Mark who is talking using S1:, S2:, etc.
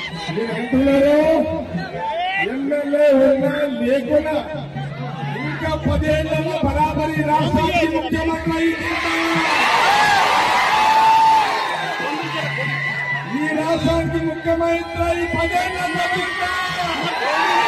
S1: మీరు అంటున్నారు ఎమ్మెల్యే ఉన్నా లేకున్నా ఇంకా పదేళ్లలో బరాబరి రాష్ట్రానికి ముఖ్యమంత్రి అయిందా ఈ రాష్ట్రానికి ముఖ్యమంత్రి అయి పదేళ్లలో ఉందా?